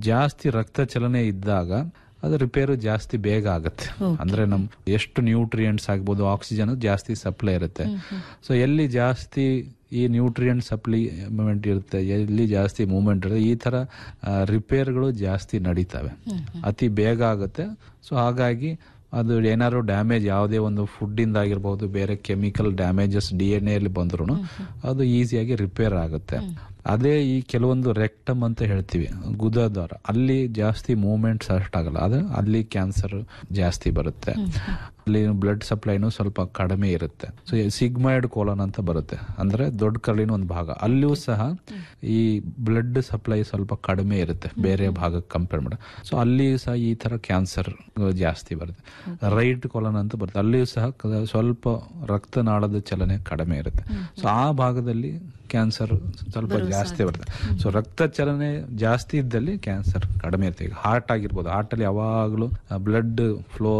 ಜಾಸ್ತಿ ರಕ್ತ ಚಲನೆ ಇದ್ದಾಗ ಅದು ರಿಪೇರು ಜಾಸ್ತಿ ಬೇಗ ಆಗುತ್ತೆ ಅಂದ್ರೆ ನಮ್ ಎಷ್ಟು ನ್ಯೂಟ್ರಿಯೆಂಟ್ಸ್ ಆಗ್ಬೋದು ಆಕ್ಸಿಜನ್ ಜಾಸ್ತಿ ಸಪ್ಲೈ ಇರುತ್ತೆ ಸೊ ಎಲ್ಲಿ ಜಾಸ್ತಿ ಈ ನ್ಯೂಟ್ರಿಯೆಂಟ್ ಸಪ್ಲಿಮೆಂಟ್ ಇರುತ್ತೆ ಎಲ್ಲಿ ಜಾಸ್ತಿ ಮೂವ್ಮೆಂಟ್ ಇರುತ್ತೆ ಈ ತರ ರಿಪೇರ್ಗಳು ಜಾಸ್ತಿ ನಡೀತವೆ ಅತಿ ಬೇಗ ಆಗುತ್ತೆ ಸೊ ಹಾಗಾಗಿ ಅದು ಏನಾದ್ರು ಡ್ಯಾಮೇಜ್ ಯಾವುದೇ ಒಂದು ಫುಡ್ ಇಂದ ಆಗಿರ್ಬೋದು ಬೇರೆ ಕೆಮಿಕಲ್ ಡ್ಯಾಮೇಜಸ್ ಡಿ ಎನ್ ಎಲ್ಲಿ ಬಂದ್ರು ಅದು ಈಸಿಯಾಗಿ ರಿಪೇರ್ ಆಗುತ್ತೆ ಅದೇ ಈ ಕೆಲವೊಂದು ರೆಕ್ಟಮ್ ಅಂತ ಹೇಳ್ತೀವಿ ಗುದದ್ವಾರ ಅಲ್ಲಿ ಜಾಸ್ತಿ ಮೂವ್ಮೆಂಟ್ಸ್ ಅಷ್ಟಾಗಲ್ಲ ಅದು ಅಲ್ಲಿ ಕ್ಯಾನ್ಸರ್ ಜಾಸ್ತಿ ಬರುತ್ತೆ ಅಲ್ಲಿ ಬ್ಲಡ್ ಸಪ್ಲೈನು ಸ್ವಲ್ಪ ಕಡಿಮೆ ಇರುತ್ತೆ ಸೊ ಸಿಗ್ಮಾಯ್ಡ್ ಕೋಲನ್ ಅಂತ ಬರುತ್ತೆ ಅಂದ್ರೆ ದೊಡ್ಡ ಕರಳಿನ ಒಂದು ಭಾಗ ಅಲ್ಲಿಯೂ ಸಹ ಈ ಬ್ಲಡ್ ಸಪ್ಲೈ ಸ್ವಲ್ಪ ಕಡಿಮೆ ಇರುತ್ತೆ ಬೇರೆ ಭಾಗಕ್ಕೆ ಕಂಪೇರ್ ಮಾಡಿ ಸೊ ಅಲ್ಲಿಯೂ ಸಹ ಈ ತರ ಕ್ಯಾನ್ಸರ್ ಜಾಸ್ತಿ ಬರುತ್ತೆ ರೈಟ್ ಕೋಲನ್ ಅಂತ ಬರುತ್ತೆ ಅಲ್ಲಿಯೂ ಸಹ ಕ- ಸ್ವಲ್ಪ ರಕ್ತನಾಳದ ಚಲನೆ ಕಡಿಮೆ ಇರುತ್ತೆ ಸೊ ಆ ಭಾಗದಲ್ಲಿ ಕ್ಯಾನ್ಸರ್ ಸ್ವಲ್ಪ ಜಾಸ್ತಿ ಬರುತ್ತೆ ಸೊ ರಕ್ತ ಚಲನೆ ಜಾಸ್ತಿ ಇದ್ದಲ್ಲಿ ಕ್ಯಾನ್ಸರ್ ಕಡಿಮೆ ಇರುತ್ತೆ ಈಗ ಹಾರ್ಟ್ ಆಗಿರ್ಬೋದು ಹಾರ್ಟ್ ಅಲ್ಲಿ ಯಾವಾಗಲೂ ಬ್ಲಡ್ ಫ್ಲೋ